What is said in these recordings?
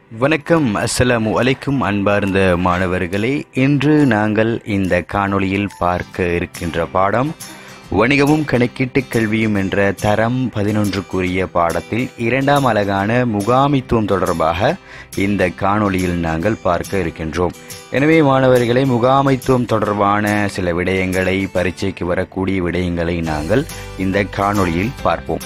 வணக்கம் அஸ்ஸலாமு அலைக்கும் அன்பார்ந்த மாணவர்களே இன்று நாங்கள் இந்த காணொளியில் பார்க்க இருக்கின்ற பாடம் வணிகமும் கணக்கீட்டு கல்வியும் என்ற தரம் பதினொன்றுக்குரிய பாடத்தில் இரண்டாம் அழகான முகாமித்துவம் தொடர்பாக இந்த காணொளியில் நாங்கள் பார்க்க இருக்கின்றோம் எனவே மாணவர்களை முகாமைத்துவம் தொடர்பான சில விடயங்களை பரீட்சைக்கு வரக்கூடிய விடயங்களை நாங்கள் இந்த காணொளியில் பார்ப்போம்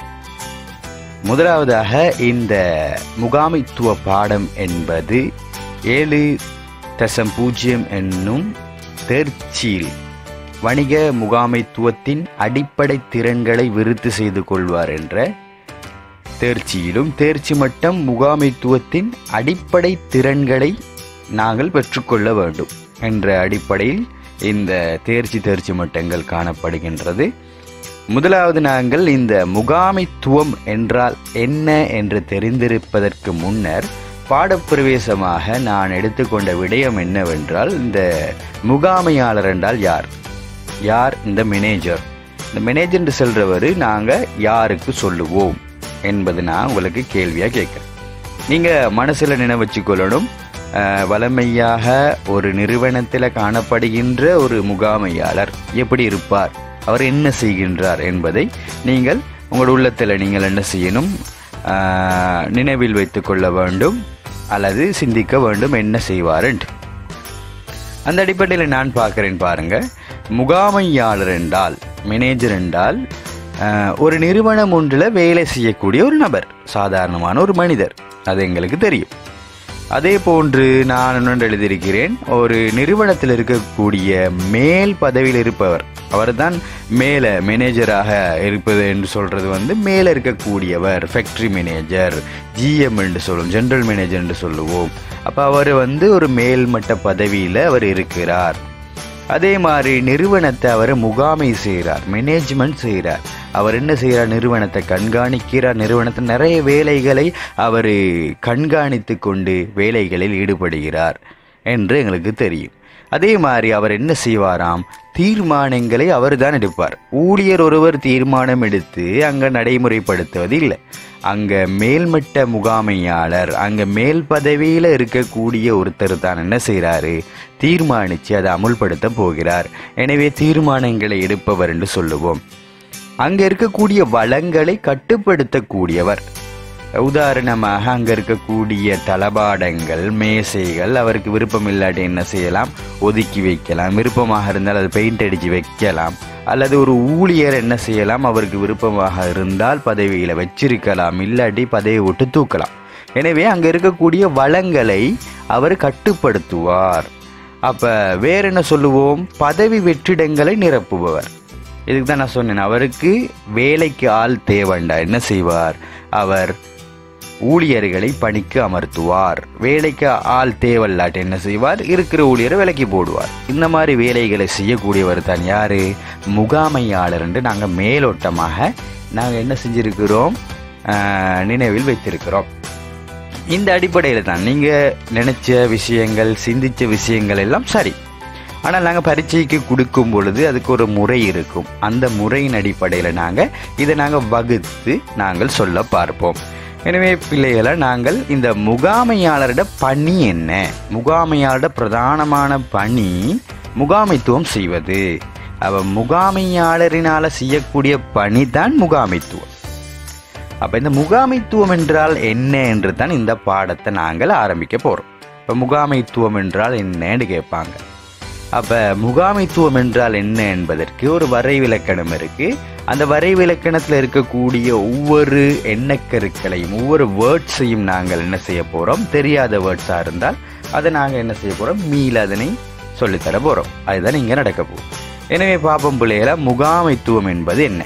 முதலாவதாக இந்த முகாமைத்துவ பாடம் என்பது ஏழு தசம் பூஜ்ஜியம் என்னும் தேர்ச்சியில் வணிக முகாமைத்துவத்தின் அடிப்படை திறன்களை விருத்தி செய்து கொள்வார் என்ற தேர்ச்சியிலும் தேர்ச்சி மட்டம் முகாமைத்துவத்தின் அடிப்படை திறன்களை நாங்கள் பெற்றுக்கொள்ள வேண்டும் என்ற அடிப்படையில் இந்த தேர்ச்சி தேர்ச்சி மட்டங்கள் காணப்படுகின்றது முதலாவது நாங்கள் இந்த முகாமைத்துவம் என்றால் என்ன என்று தெரிந்திருப்பதற்கு முன்னர் பாடப்பிரவேசமாக நான் எடுத்துக்கொண்ட விடயம் என்னவென்றால் இந்த முகாமையாளர் என்றால் யார் யார் இந்த மேனேஜர் இந்த மேனேஜர் என்று சொல்றவர் நாங்கள் யாருக்கு சொல்லுவோம் என்பது நான் உங்களுக்கு கேள்வியாக கேட்குறேன் நீங்கள் மனசில் நினைவு வச்சுக்கொள்ளணும் அஹ், வளமையாக ஒரு நிறுவனத்தில் காணப்படுகின்ற ஒரு முகாமையாளர் எப்படி இருப்பார் அவர் என்ன செய்கின்றார் என்பதை நீங்கள் உங்களோட உள்ளத்தில் நீங்கள் என்ன செய்யணும் ஆஹ், நினைவில் வைத்துக் கொள்ள வேண்டும் அல்லது சிந்திக்க வேண்டும் என்ன செய்வார் என்று அந்த அடிப்படையில் நான் பார்க்கிறேன் பாருங்க முகாமையாளர் என்றால் மேனேஜர் என்றால் ஆஹ், ஒரு நிறுவனம் ஒன்றில் வேலை செய்யக்கூடிய ஒரு நபர் சாதாரணமான ஒரு மனிதர் அது எங்களுக்கு தெரியும் அதே போன்று நான் இன்னொன்று எழுதியிருக்கிறேன் ஒரு நிறுவனத்தில் இருக்கக்கூடிய மேல் பதவியில் இருப்பவர் அவர்தான் மேலே மேனேஜராக இருப்பது என்று சொல்றது வந்து மேலே இருக்கக்கூடியவர் ஃபேக்டரி மேனேஜர் ஜிஎம் என்று சொல்லுவோம் ஜெனரல் மேனேஜர் என்று சொல்லுவோம் அப்போ அவர் வந்து ஒரு மேல்மட்ட பதவியில் அவர் இருக்கிறார் அதே மாதிரி நிறுவனத்தை அவர் முகாமை செய்கிறார் மேனேஜ்மெண்ட் செய்கிறார் அவர் என்ன செய்கிறார் நிறுவனத்தை கண்காணிக்கிறார் நிறுவனத்தை நிறைய வேலைகளை அவர் கண்காணித்து கொண்டு வேலைகளில் ஈடுபடுகிறார் என்று எங்களுக்கு தெரியும் அதே மாதிரி அவர் என்ன செய்வாராம் தீர்மானங்களை அவர் தான் எடுப்பார் ஊழியர் ஒருவர் தீர்மானம் எடுத்து அங்கே நடைமுறைப்படுத்துவது இல்லை அங்க மேல்மட்ட முகாமையாளர் அங்க மேல் பதவியில இருக்கக்கூடிய ஒருத்தர் தான் என்ன செய்றாரு தீர்மானிச்சு அதை அமுல்படுத்த போகிறார் எனவே தீர்மானங்களை எடுப்பவர் என்று சொல்லுவோம் அங்க இருக்கக்கூடிய வளங்களை கட்டுப்படுத்தக்கூடியவர் உதாரணமாக அங்க இருக்கக்கூடிய தளபாடங்கள் மேசைகள் அவருக்கு விருப்பம் இல்லாட்டி என்ன செய்யலாம் ஒதுக்கி வைக்கலாம் விருப்பமாக இருந்தால் அது பெயிண்ட் அடிச்சு வைக்கலாம் அல்லது ஒரு ஊழியர் என்ன செய்யலாம் அவருக்கு விருப்பமாக இருந்தால் பதவியில வச்சிருக்கலாம் இல்லாட்டி பதவியை விட்டு தூக்கலாம் எனவே அங்க இருக்கக்கூடிய வளங்களை அவர் கட்டுப்படுத்துவார் அப்ப வேற என்ன சொல்லுவோம் பதவி வெற்றிடங்களை நிரப்புபவர் இதுக்கு தான் நான் சொன்னேன் அவருக்கு வேலைக்கு ஆள் தேவண்டா என்ன செய்வார் அவர் ஊழியர்களை பணிக்கு அமர்த்துவார் வேலைக்கு ஆள் தேவல்லாட்டு என்ன செய்வார் இருக்கிற ஊழியரை விலைக்கு போடுவார் இந்த மாதிரி வேலைகளை செய்யக்கூடியவர் தான் யாரு முகாமையாளர் என்று நாங்கள் மேலோட்டமாக நாங்கள் என்ன செஞ்சிருக்கிறோம் ஆஹ், நினைவில் வைத்திருக்கிறோம் இந்த அடிப்படையில் தான் நீங்கள் நினைச்ச விஷயங்கள் சிந்திச்ச விஷயங்கள் எல்லாம் சரி ஆனால் நாங்கள் பரீட்சைக்கு கொடுக்கும் பொழுது அதுக்கு ஒரு முறை இருக்கும் அந்த முறையின் அடிப்படையில் நாங்கள் இதை நாங்கள் வகுத்து நாங்கள் சொல்ல பார்ப்போம் எனவே பிள்ளைகளை நாங்கள் இந்த முகாமையாளரோட பணி என்ன முகாமையாளரோட பிரதானமான பணி முகாமைத்துவம் செய்வது அவ முகாமையாளரினால செய்யக்கூடிய பணி தான் முகாமைத்துவம் அப்ப இந்த முகாமைத்துவம் என்றால் என்ன என்று தான் இந்த பாடத்தை நாங்கள் ஆரம்பிக்க போறோம் இப்ப முகாமைத்துவம் என்றால் என்னன்னு கேட்பாங்க அப்ப முகாமைத்துவம் என்றால் என்ன என்பதற்கு ஒரு வரைவிலக்கணம் இருக்கு அந்த வரைவிலக்கணத்தில் இருக்கக்கூடிய ஒவ்வொரு எண்ணக்கருக்களையும் ஒவ்வொரு வேர்ட்ஸையும் நாங்கள் என்ன செய்ய போறோம் தெரியாத வேர்ட்ஸா இருந்தால் அதை நாங்கள் என்ன செய்ய போறோம் மீள அதனை சொல்லித்தர போறோம் அதுதான் இங்க நடக்க போகுது எனவே பாப்பம் பிள்ளைகள முகாமைத்துவம் என்பது என்ன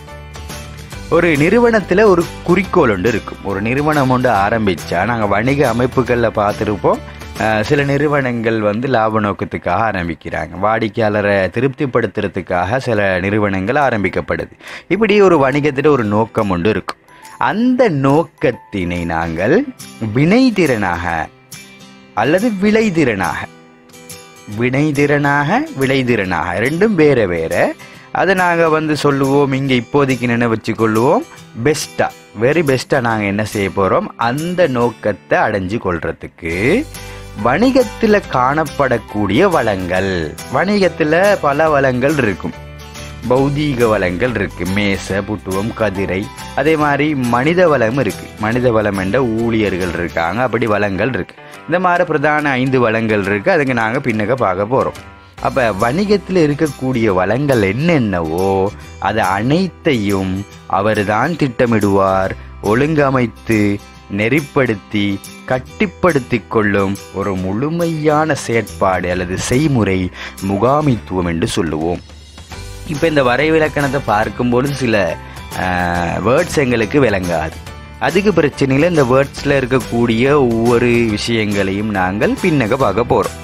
ஒரு நிறுவனத்தில் ஒரு குறிக்கோள் ஒன்று இருக்கும் ஒரு நிறுவனம் ஒன்று ஆரம்பிச்சா நாங்கள் வணிக அமைப்புகளில் பார்த்துருப்போம் அஹ், சில நிறுவனங்கள் வந்து லாப நோக்கத்துக்காக ஆரம்பிக்கிறாங்க வாடிக்கையாளரை திருப்திப்படுத்துறதுக்காக சில நிறுவனங்கள் ஆரம்பிக்கப்படுது இப்படி ஒரு வணிகத்தில் ஒரு நோக்கம் ஒன்று இருக்கும் அந்த நோக்கத்தினை நாங்கள் வினைத்திறனாக அல்லது விளைதிறனாக வினைதிறனாக விளைதிறனாக ரெண்டும் வேற வேற அதை நாங்கள் வந்து சொல்லுவோம் இங்கே இப்போதைக்கு நினை வச்சுக்கொள்ளுவோம் பெஸ்ட்டாக வெரி பெஸ்ட்டாக நாங்கள் என்ன செய்ய போகிறோம் அந்த நோக்கத்தை அடைஞ்சு கொள்றதுக்கு வணிகத்தில் காணப்படக்கூடிய வளங்கள் வணிகத்தில் பல வளங்கள் இருக்கும் பௌதீக வளங்கள் இருக்கு மேச புட்டுவம் கதிரை அதே மாதிரி மனித வளம் இருக்கு மனித வளம் என்ற ஊழியர்கள் இருக்காங்க அப்படி வளங்கள் இருக்கு இந்த மாதிரி பிரதான ஐந்து வளங்கள் இருக்கு அதுக்கு நாங்கள் பின்னக்க பார்க்க போகிறோம் அப்போ வணிகத்தில் இருக்கக்கூடிய வளங்கள் என்னென்னவோ அது அனைத்தையும் அவர்தான் திட்டமிடுவார் ஒழுங்கமைத்து நெறிப்படுத்தி கட்டிப்படுத்தி கொள்ளும் ஒரு முழுமையான செயற்பாடு அல்லது செய்முறை முகாமித்துவம் என்று சொல்லுவோம் இப்போ இந்த வரைவிலக்கணத்தை பார்க்கும்பொழுது சில வேர்ட்ஸ் எங்களுக்கு விளங்காது அதுக்கு பிரச்சனையில் இந்த வேர்ட்ஸில் இருக்கக்கூடிய ஒவ்வொரு விஷயங்களையும் நாங்கள் பின்னக பார்க்க போகிறோம்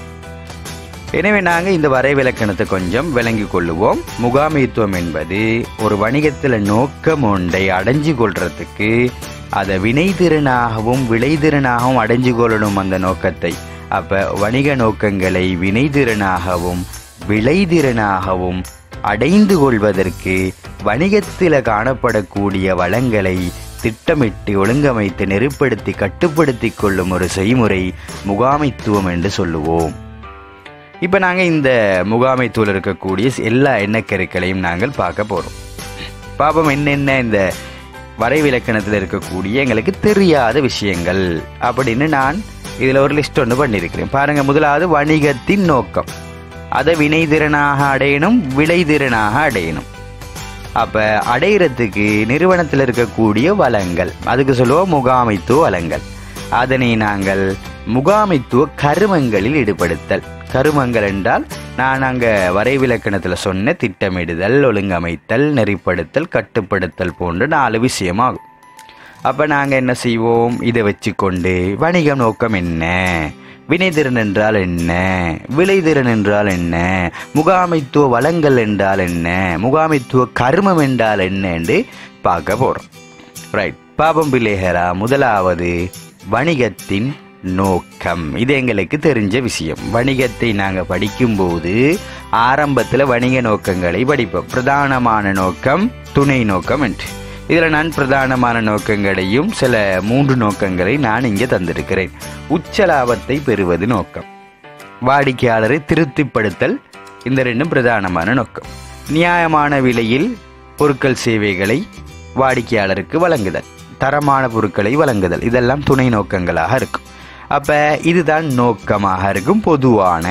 எனவே நாங்கள் இந்த வரைவிலக்கணத்தை கொஞ்சம் விளங்கி கொள்ளுவோம் முகாமைத்துவம் என்பது ஒரு வணிகத்தில் நோக்கம் ஒன்றை அடைஞ்சு கொள்றதுக்கு அதை வினைத்திறனாகவும் விளைதிறனாகவும் அடைஞ்சு கொள்ளணும் அந்த நோக்கத்தை அப்போ வணிக நோக்கங்களை வினைத்திறனாகவும் விளைதிறனாகவும் அடைந்து கொள்வதற்கு வணிகத்தில் காணப்படக்கூடிய வளங்களை திட்டமிட்டு ஒழுங்கமைத்து நெருப்படுத்தி கட்டுப்படுத்தி கொள்ளும் ஒரு செய்முறை முகாமைத்துவம் என்று சொல்லுவோம் இப்போ நாங்கள் இந்த முகாமைத்துவத்தில் இருக்கக்கூடிய எல்லா எண்ணக்கருக்களையும் நாங்கள் பார்க்க போகிறோம் பாப்போம் என்னென்ன இந்த வரைவிலக்கணத்தில் இருக்கக்கூடிய எங்களுக்கு தெரியாத விஷயங்கள் அப்படின்னு நான் இதில் ஒரு லிஸ்ட் ஒன்று பண்ணியிருக்கிறேன் பாருங்கள் முதலாவது வணிகத்தின் நோக்கம் அதை வினைதிறனாக அடையணும் விளைதிறனாக அடையணும் அப்போ அடையிறதுக்கு நிறுவனத்தில் இருக்கக்கூடிய வளங்கள் அதுக்கு சொல்லுவோம் முகாமைத்துவ வளங்கள் அதனை நாங்கள் முகாமைத்துவ கருமங்களில் ஈடுபடுத்தல் கருமங்கள் என்றால் நான் அங்கே வரைவிலக்கணத்தில் சொன்ன திட்டமிடுதல் ஒழுங்கமைத்தல் நெறிப்படுத்தல் கட்டுப்படுத்தல் போன்ற நாலு விஷயமாகும் அப்போ நாங்கள் என்ன செய்வோம் இதை வச்சுக்கொண்டு வணிக நோக்கம் என்ன வினைதிறன் என்றால் என்ன விளைதிறன் என்றால் என்ன முகாமைத்துவ வளங்கள் என்றால் என்ன முகாமைத்துவ கர்மம் என்றால் என்ன என்று பார்க்க போகிறோம் ரைட் பாபம் பிள்ளைகரா முதலாவது வணிகத்தின் நோக்கம் இது எங்களுக்கு தெரிஞ்ச விஷயம் வணிகத்தை நாங்கள் படிக்கும்போது ஆரம்பத்தில் வணிக நோக்கங்களை படிப்போம் பிரதானமான நோக்கம் துணை நோக்கம் என்று இதில் நான் பிரதானமான நோக்கங்களையும் சில மூன்று நோக்கங்களை நான் இங்கே தந்திருக்கிறேன் உச்ச லாபத்தை பெறுவது நோக்கம் வாடிக்கையாளரை திருப்திப்படுத்தல் இந்த ரெண்டும் பிரதானமான நோக்கம் நியாயமான விலையில் பொருட்கள் சேவைகளை வாடிக்கையாளருக்கு வழங்குதல் தரமான பொருட்களை வழங்குதல் இதெல்லாம் துணை நோக்கங்களாக இருக்கும் அப்போ இதுதான் நோக்கமாக இருக்கும் பொதுவான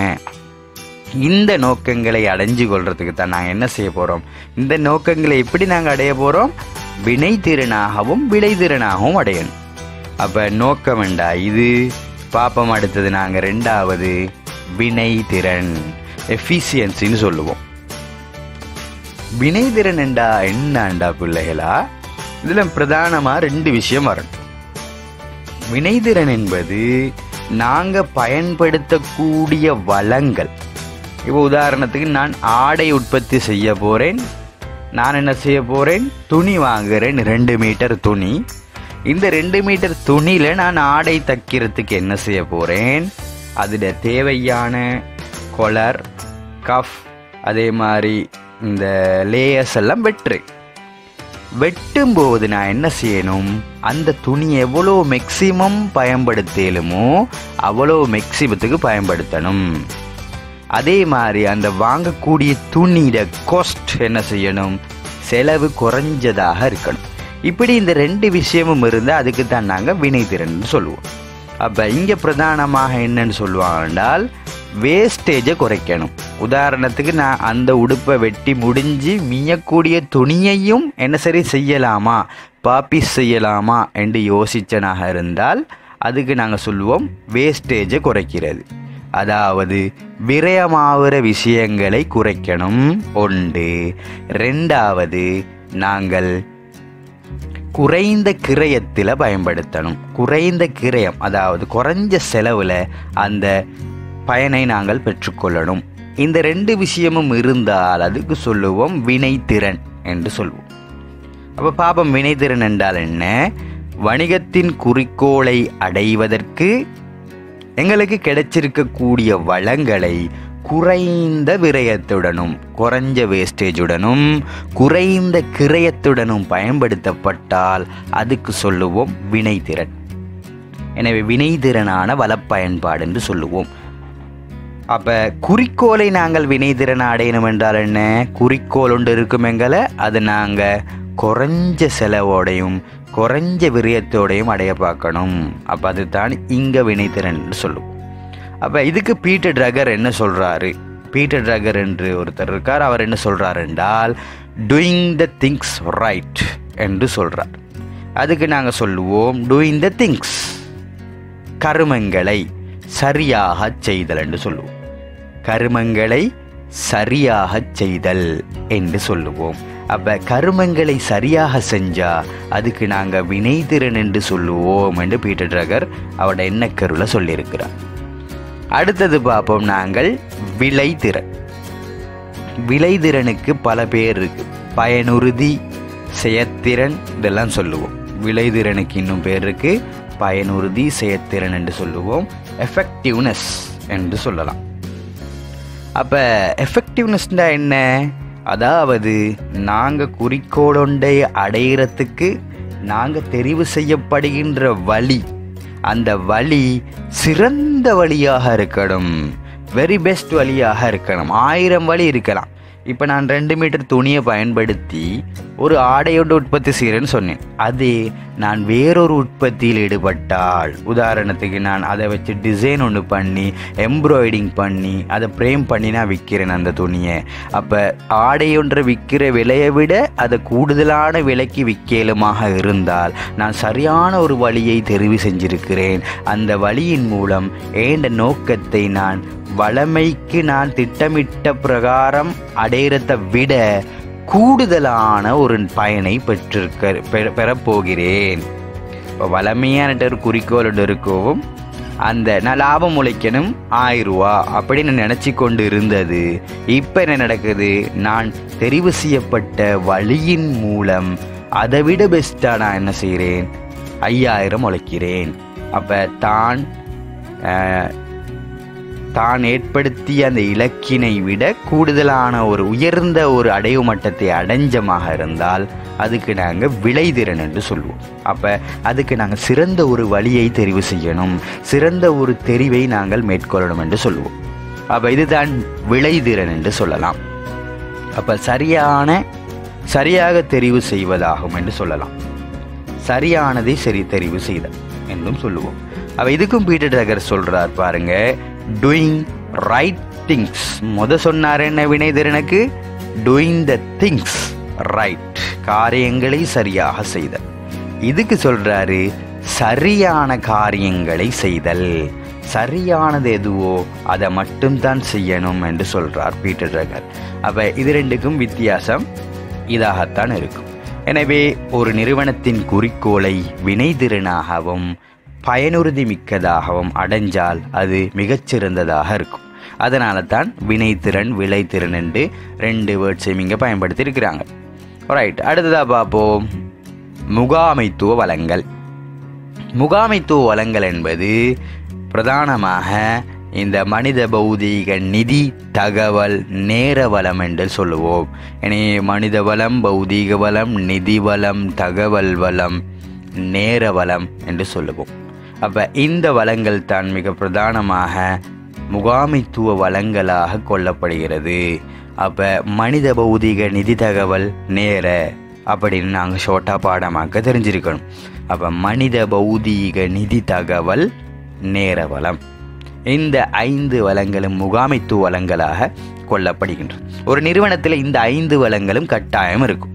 இந்த நோக்கங்களை அடைஞ்சு கொள்றதுக்கு தான் நாங்கள் என்ன செய்ய போகிறோம் இந்த நோக்கங்களை எப்படி நாங்கள் அடைய போகிறோம் வினைத்திறனாகவும் விளைதிறனாகவும் அடையணும் அப்போ நோக்கம் வேண்டா இது பாப்பம் அடுத்தது நாங்கள் ரெண்டாவது வினைத்திறன் எஃபிசியன்சின்னு சொல்லுவோம் வினைத்திறன் என்றா என்னண்டா பிள்ளைகளா இதில் பிரதானமாக ரெண்டு விஷயம் வரணும் வினைத்திறன் என்பது நாங்கள் பயன்படுத்தக்கூடிய வளங்கள் இப்போ உதாரணத்துக்கு நான் ஆடை உற்பத்தி செய்ய போகிறேன் நான் என்ன செய்ய போகிறேன் துணி வாங்குறேன் ரெண்டு மீட்டர் துணி இந்த ரெண்டு மீட்டர் துணியில் நான் ஆடை தைக்கிறதுக்கு என்ன செய்ய போகிறேன் அதில் தேவையான கொலர் கஃப் அதே மாதிரி இந்த லேயர்ஸ் எல்லாம் வெட்டுறேன் வெட்டும்போது நான் என்ன செய்யணும் அந்த துணி எவ்வளோ மேக்சிமம் பயன்படுத்தலுமோ அவ்வளோ மேக்சிமத்துக்கு பயன்படுத்தணும் அதே மாதிரி அந்த வாங்கக்கூடிய துணியிட காஸ்ட் என்ன செய்யணும் செலவு குறைஞ்சதாக இருக்கணும் இப்படி இந்த ரெண்டு விஷயமும் இருந்தால் அதுக்கு தான் நாங்கள் வினைத்திறன் சொல்லுவோம் அப்போ இங்கே பிரதானமாக என்னன்னு சொல்லுவாங்க என்றால் வேஸ்டேஜை குறைக்கணும் உதாரணத்துக்கு நான் அந்த உடுப்பை வெட்டி முடிஞ்சு மியக்கூடிய துணியையும் என்ன சரி செய்யலாமா பாப்பிஸ் செய்யலாமா என்று யோசிச்சனாக இருந்தால் அதுக்கு நாங்கள் சொல்லுவோம் வேஸ்டேஜை குறைக்கிறது அதாவது விரயமாகிற விஷயங்களை குறைக்கணும் ஒன்று ரெண்டாவது நாங்கள் குறைந்த கிரயத்தில் பயன்படுத்தணும் குறைந்த கிரயம் அதாவது குறைஞ்ச செலவில் அந்த பயனை நாங்கள் பெற்றுக்கொள்ளணும் இந்த ரெண்டு விஷயமும் இருந்தால் அதுக்கு சொல்லுவோம் வினைத்திறன் என்று சொல்வோம் அப்போ பாபம் வினைத்திறன் என்றால் என்ன வணிகத்தின் குறிக்கோளை அடைவதற்கு எங்களுக்கு கிடைச்சிருக்கக்கூடிய வளங்களை குறைந்த விரயத்துடனும் குறைஞ்ச வேஸ்டேஜுடனும் குறைந்த கிரயத்துடனும் பயன்படுத்தப்பட்டால் அதுக்கு சொல்லுவோம் வினைத்திறன் எனவே வினைத்திறனான வளப்பயன்பாடு என்று சொல்லுவோம் அப்ப குறிக்கோளை நாங்கள் வினைத்திறன் அடையணும் என்றால் என்ன குறிக்கோள் ஒன்று இருக்கும் எங்களை அது நாங்க குறைஞ்ச செலவோடையும் குறைஞ்ச விரயத்தோடையும் அடைய பார்க்கணும் அப்ப அதுதான் இங்க வினைத்திறன் என்று சொல்லுவோம் அப்ப இதுக்கு பீட்டர் ட்ரகர் என்ன சொல்றாரு பீட்டர் ட்ரகர் என்று ஒருத்தர் இருக்கார் அவர் என்ன சொல்றார் என்றால் டூயிங் த திங்ஸ் ரைட் என்று சொல்றார் அதுக்கு நாங்க சொல்லுவோம் டூயிங் த திங்ஸ் கருமங்களை சரியாக செய்தல் என்று சொல்லுவோம் கருமங்களை சரியாக செய்தல் என்று சொல்லுவோம் அப்ப கருமங்களை சரியாக செஞ்சா அதுக்கு நாங்க வினைத்திறன் என்று சொல்லுவோம் என்று பீட்டர் ட்ரகர் அவரோட எண்ணக்கருல சொல்லியிருக்கிறார் அடுத்தது பார்ப்போம் நாங்கள் விளைதிறன் விளைதிறனுக்கு பல பேர் இருக்கு பயனுறுதி செயத்திறன் இதெல்லாம் சொல்லுவோம் விளைதிறனுக்கு இன்னும் பேர் இருக்கு பயனுறுதி செயத்திறன் என்று சொல்லுவோம் எஃபெக்டிவ்னஸ் என்று சொல்லலாம் அப்ப எஃபெக்டிவ்னஸ்னா என்ன அதாவது நாங்க குறிக்கோளொன்றை அடையிறதுக்கு நாங்க தெரிவு செய்யப்படுகின்ற வழி அந்த வழி சிறந்த வழியாக இருக்கணும் வெரி பெஸ்ட் வழியாக இருக்கணும் ஆயிரம் வழி இருக்கலாம் இப்போ நான் ரெண்டு மீட்டர் துணியை பயன்படுத்தி ஒரு ஆடையோட உற்பத்தி செய்கிறேன்னு சொன்னேன் அதே நான் வேறொரு உற்பத்தியில் ஈடுபட்டால் உதாரணத்துக்கு நான் அதை வச்சு டிசைன் ஒன்று பண்ணி எம்ப்ராய்டிங் பண்ணி அதை ஃப்ரேம் பண்ணி நான் விற்கிறேன் அந்த துணியை அப்போ ஆடையொன்றை விற்கிற விலையை விட அதை கூடுதலான விலைக்கு விற்கலுமாக இருந்தால் நான் சரியான ஒரு வழியை தெரிவு செஞ்சிருக்கிறேன் அந்த வழியின் மூலம் ஏண்ட நோக்கத்தை நான் வளமைக்கு நான் திட்டமிட்ட பிரகாரம் அடையிறதை விட கூடுதலான ஒரு பயனை பெற்றிருக்க பெற- பெறப்போகிறேன் இப்போ வளமையான ஒரு குறிக்கோள் ஒன்று இருக்கவும் அந்த நான் லாபம் உழைக்கணும் ஆயிரம் ரூபா அப்படின்னு நினச்சி கொண்டு இருந்தது இப்போ என்ன நடக்குது நான் தெரிவு செய்யப்பட்ட வழியின் மூலம் அதை விட பெஸ்ட்டாக நான் என்ன செய்கிறேன் ஐயாயிரம் உழைக்கிறேன் அப்போ தான் அஹ், தான் ஏற்படுத்திய அந்த இலக்கினை விட கூடுதலான ஒரு உயர்ந்த ஒரு அடைவு மட்டத்தை அடைஞ்சமாக இருந்தால் அதுக்கு நாங்கள் விளைதிறன் என்று சொல்லுவோம் அப்போ அதுக்கு நாங்கள் சிறந்த ஒரு வழியை தெரிவு செய்யணும் சிறந்த ஒரு தெரிவை நாங்கள் மேற்கொள்ளணும் என்று சொல்லுவோம் அப்போ இதுதான் விளைதிறன் என்று சொல்லலாம் அப்போ சரியான சரியாக தெரிவு செய்வதாகும் என்று சொல்லலாம் சரியானதை சரி தெரிவு செய்தல் என்றும் சொல்லுவோம் அப்ப இதுக்கும் பீட்டர் டகர் சொல்றார் பாருங்க டூயிங் ரைட் திங்ஸ் முத சொன்னார் என்ன வினைதிறனுக்கு டூயிங் த திங்ஸ் ரைட் காரியங்களை சரியாக செய்தல் இதுக்கு சொல்றாரு சரியான காரியங்களை செய்தல் சரியானது எதுவோ அதை மட்டும்தான் செய்யணும் என்று சொல்றார் பீட்டர் டகர் அப்ப இது ரெண்டுக்கும் வித்தியாசம் இதாகத்தான் இருக்கும் எனவே ஒரு நிறுவனத்தின் குறிக்கோளை வினைதிறனாகவும் பயனுறுதி மிக்கதாகவும் அடைஞ்சால் அது மிகச்சிறந்ததாக இருக்கும் அதனால தான் வினைத்திறன் விளைத்திறன் என்று ரெண்டு வேர்ட்ஸையும் இங்கே பயன்படுத்தி இருக்கிறாங்க ரைட் அடுத்ததாக பார்ப்போம் முகாமைத்துவ வளங்கள் முகாமைத்துவ வளங்கள் என்பது பிரதானமாக இந்த மனித பௌதீக நிதி தகவல் நேர வளம் என்று சொல்லுவோம் எனவே மனித வளம் பௌதீக வளம் நிதி வளம் தகவல் வளம் நேர வளம் என்று சொல்லுவோம் அப்ப இந்த வளங்கள் தான் மிக பிரதானமாக முகாமைத்துவ வளங்களாக கொள்ளப்படுகிறது அப்ப மனித பௌதீக நிதி தகவல் நேர அப்படின்னு நாங்கள் ஷோர்ட்டா பாடமாக்க தெரிஞ்சிருக்கணும் அப்ப மனித பௌதீக நிதி தகவல் நேர வளம் இந்த ஐந்து வளங்களும் முகாமைத்துவ வளங்களாக கொள்ளப்படுகின்றன ஒரு நிறுவனத்தில் இந்த ஐந்து வளங்களும் கட்டாயம் இருக்கும்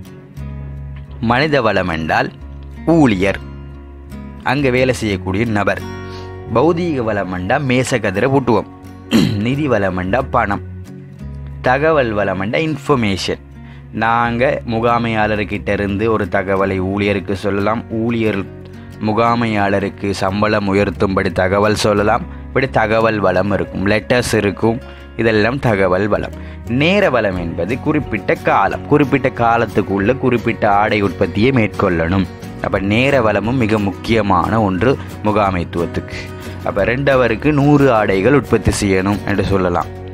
மனித வளம் என்றால் ஊழியர் அங்கே வேலை செய்யக்கூடிய நபர் பௌதீக வளம் என்றால் மேசக்கதிரை புட்டுவோம் நிதி வளம் என்றால் பணம் தகவல் வளம் என்றால் இன்ஃபர்மேஷன் நாங்கள் முகாமையாளர்கிட்ட இருந்து ஒரு தகவலை ஊழியருக்கு சொல்லலாம் ஊழியர் முகாமையாளருக்கு சம்பளம் உயர்த்தும்படி தகவல் சொல்லலாம் இப்படி தகவல் வளம் இருக்கும் லெட்டர்ஸ் இருக்கும் இதெல்லாம் தகவல் வளம் நேர வளம் என்பது குறிப்பிட்ட காலம் குறிப்பிட்ட காலத்துக்குள்ள குறிப்பிட்ட ஆடை உற்பத்தியை மேற்கொள்ளணும் அப்போ நேர வளமும் மிக முக்கியமான ஒன்று முகாமைத்துவத்துக்கு அப்போ ரெண்டு அவருக்கு நூறு ஆடைகள் உற்பத்தி செய்யணும் என்று சொல்லலாம்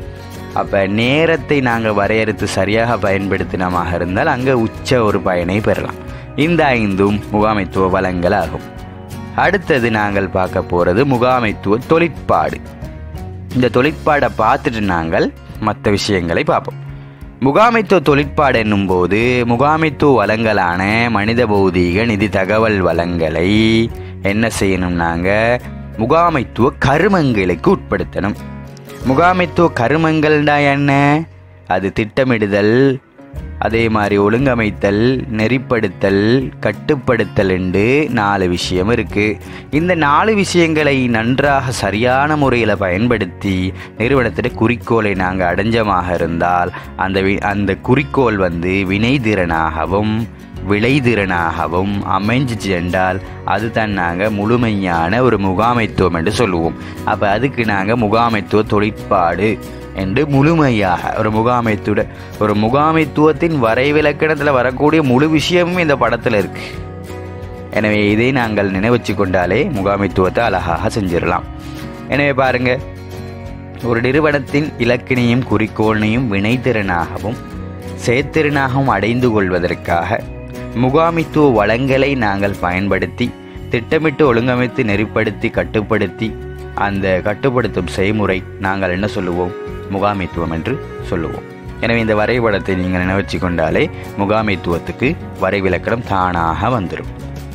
அப்போ நேரத்தை நாங்கள் வரையறுத்து சரியாக பயன்படுத்தினமாக இருந்தால் அங்கே உச்ச ஒரு பயனை பெறலாம் இந்த ஐந்தும் முகாமைத்துவ வளங்கள் ஆகும் அடுத்தது நாங்கள் பார்க்க போகிறது முகாமைத்துவ தொழிற்பாடு இந்த தொழிற்பாடை பார்த்துட்டு நாங்கள் மற்ற விஷயங்களை பார்ப்போம் முகாமைத்துவ தொழிற்பாடு என்னும்போது முகாமைத்துவ வளங்களான மனித பௌதீக நிதி தகவல் வளங்களை என்ன செய்யணும் நாங்கள் முகாமைத்துவ கருமங்களுக்கு உட்படுத்தணும் முகாமைத்துவ கருமங்கள்டா என்ன அது திட்டமிடுதல் அதே மாதிரி ஒழுங்கமைத்தல் நெறிப்படுத்தல் கட்டுப்படுத்தல் என்று நாலு விஷயம் இருக்கு இந்த நாலு விஷயங்களை நன்றாக சரியான முறையில் பயன்படுத்தி நிறுவனத்திட குறிக்கோளை நாங்கள் அடைஞ்சமாக இருந்தால் அந்த வி- அந்த குறிக்கோள் வந்து வினைதிறனாகவும் விளைதிறனாகவும் அமைஞ்சிச்சு என்றால் அதுதான் நாங்கள் முழுமையான ஒரு முகாமைத்துவம் என்று சொல்லுவோம் அப்போ அதுக்கு நாங்கள் முகாமைத்துவ தொழிற்பாடு என்று முழுமையாக ஒரு முகாமைத்துவ ஒரு முகாமைத்துவத்தின் வரைவிலக்கணத்தில் வரக்கூடிய முழு விஷயமும் இந்த படத்தில் இருக்கு எனவே இதை நாங்கள் நினைவச்சு கொண்டாலே முகாமைத்துவத்தை அழகாக செஞ்சிடலாம் எனவே பாருங்க ஒரு நிறுவனத்தின் இலக்கினையும் குறிக்கோளையும் வினைத்திறனாகவும் செயற்திறனாகவும் அடைந்து கொள்வதற்காக முகாமித்துவ வளங்களை நாங்கள் பயன்படுத்தி திட்டமிட்டு ஒழுங்கமைத்து நெறிப்படுத்தி கட்டுப்படுத்தி அந்த கட்டுப்படுத்தும் செய்முறை நாங்கள் என்ன சொல்லுவோம் முகாமைத்துவம் என்று சொல்லுவோம் எனவே இந்த வரைபடத்தை நீங்கள் நினைவச்சு கொண்டாலே முகாமைத்துவத்துக்கு வரைவிலக்கணம் தானாக வந்துடும்